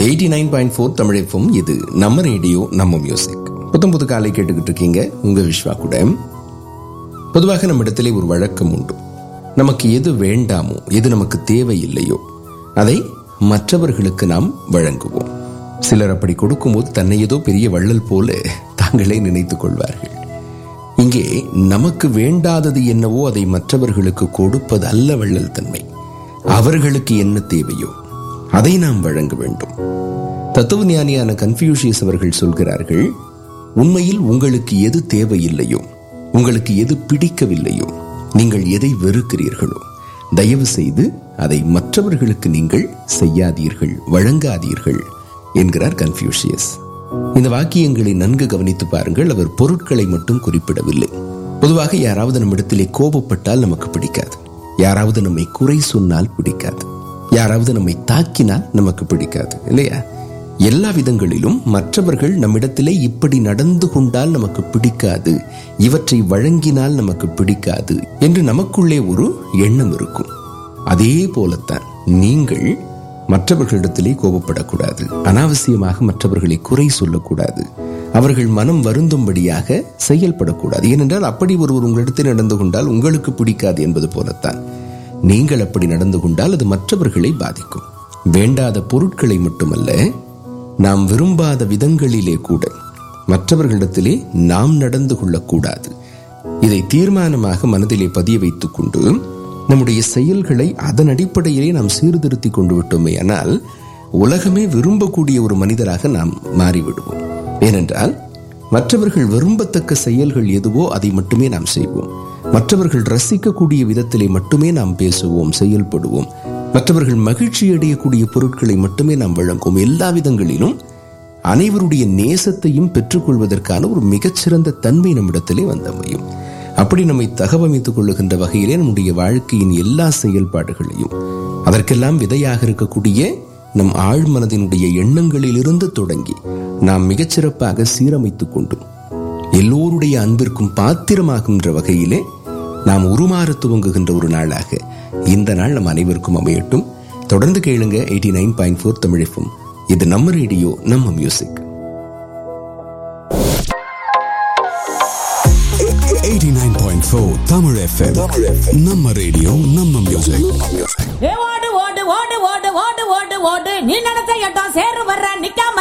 Eighty nine point four தமிழைப்பும் இது நம்ம ரேடியோ நம்ம மியூசிக் புத்தம் புது காலை கேட்டுக்கிட்டு இருக்கீங்க உங்க விஸ்வா கூட பொதுவாக நம்ம இடத்திலே ஒரு வழக்கம் உண்டு நமக்கு எது வேண்டாமோ எது நமக்கு தேவையில்லையோ அதை மற்றவர்களுக்கு நாம் வழங்குவோம் சிலர் அப்படி கொடுக்கும்போது தன்னை ஏதோ பெரிய வள்ளல் போல தாங்களே நினைத்துக் கொள்வார்கள் இங்கே நமக்கு வேண்டாதது என்னவோ அதை மற்றவர்களுக்கு கொடுப்பது அல்ல வள்ளல் தன்மை அவர்களுக்கு என்ன தேவையோ அதை நாம் வழங்க வேண்டும் தத்துவ ஞானியான கன்ஃபியூஷியஸ் அவர்கள் சொல்கிறார்கள் உண்மையில் உங்களுக்கு எது தேவையில்லையோ உங்களுக்கு எது பிடிக்கவில்லையோ நீங்கள் எதை வெறுக்கிறீர்களோ தயவு செய்து அதை மற்றவர்களுக்கு நீங்கள் செய்யாதீர்கள் வழங்காதீர்கள் என்கிறார் கன்ஃபியூஷியஸ் இந்த வாக்கியங்களை நன்கு கவனித்து பாருங்கள் அவர் பொருட்களை மட்டும் குறிப்பிடவில்லை பொதுவாக யாராவது நம்மிடத்திலே கோபப்பட்டால் நமக்கு பிடிக்காது யாராவது நம்மை குறை சொன்னால் பிடிக்காது யாராவது நம்மை தாக்கினால் நமக்கு பிடிக்காது இல்லையா எல்லா விதங்களிலும் மற்றவர்கள் நம்மிடத்திலே இப்படி நடந்து கொண்டால் நமக்கு பிடிக்காது இவற்றை வழங்கினால் நமக்கு பிடிக்காது என்று நமக்குள்ளே ஒரு எண்ணம் இருக்கும் அதே போலத்தான் நீங்கள் மற்றவர்களிடத்திலே கோபப்படக்கூடாது அனாவசியமாக மற்றவர்களை குறை சொல்லக்கூடாது அவர்கள் மனம் வருந்தும்படியாக செயல்படக்கூடாது ஏனென்றால் அப்படி ஒருவர் உங்களிடத்தில் நடந்து கொண்டால் உங்களுக்கு பிடிக்காது என்பது போலத்தான் நீங்கள் அப்படி நடந்து கொண்டால் அது மற்றவர்களை பாதிக்கும் வேண்டாத பொருட்களை மட்டுமல்ல நாம் விரும்பாத விதங்களிலே கூட மற்றவர்களிடத்திலே நாம் நடந்து கொள்ளக்கூடாது இதை தீர்மானமாக மனதிலே பதிய வைத்துக் கொண்டு நம்முடைய செயல்களை அதன் அடிப்படையிலே நாம் சீர்திருத்தி கொண்டு விட்டோமே ஆனால் உலகமே விரும்பக்கூடிய ஒரு மனிதராக நாம் மாறிவிடுவோம் ஏனென்றால் மற்றவர்கள் விரும்பத்தக்க செயல்கள் எதுவோ அதை மட்டுமே நாம் செய்வோம் மற்றவர்கள் ரசிக்கக்கூடிய விதத்திலே மட்டுமே நாம் பேசுவோம் செயல்படுவோம் மற்றவர்கள் மகிழ்ச்சி அடையக்கூடிய பொருட்களை மட்டுமே நாம் வழங்குவோம் எல்லா விதங்களிலும் அனைவருடைய நேசத்தையும் பெற்றுக்கொள்வதற்கான ஒரு மிகச்சிறந்த தன்மை நம்மிடத்திலே வந்தமையும் அப்படி நம்மை தகவமைத்துக் கொள்ளுகின்ற வகையிலே நம்முடைய வாழ்க்கையின் எல்லா செயல்பாடுகளையும் அதற்கெல்லாம் விதையாக இருக்கக்கூடிய நம் ஆழ்மனதினுடைய எண்ணங்களிலிருந்து தொடங்கி நாம் மிகச்சிறப்பாக சீரமைத்துக் கொண்டும் எல்லோருடைய அன்பிற்கும் பாத்திரமாகின்ற வகையிலே நாம் உருமாற துவங்குகின்ற ஒரு நாளாக இந்த நாள் நம் அனைவருக்கும் அமையட்டும் தொடர்ந்து கேளுங்க எயிட்டி நைன் பாயிண்ட் ஃபோர் தமிழிப்பும் இது நம்ம ரேடியோ நம்ம மியூசிக் 89.4 Tamil FM. நம்ம ரேடியோ நம்ம மியூசிக் ஏ ஓடு ஓடு ஓடு ஓடு ஓடு ஓடு ஓடு நீ நினைச்ச இடம் சேரு வர்ற நிக்காம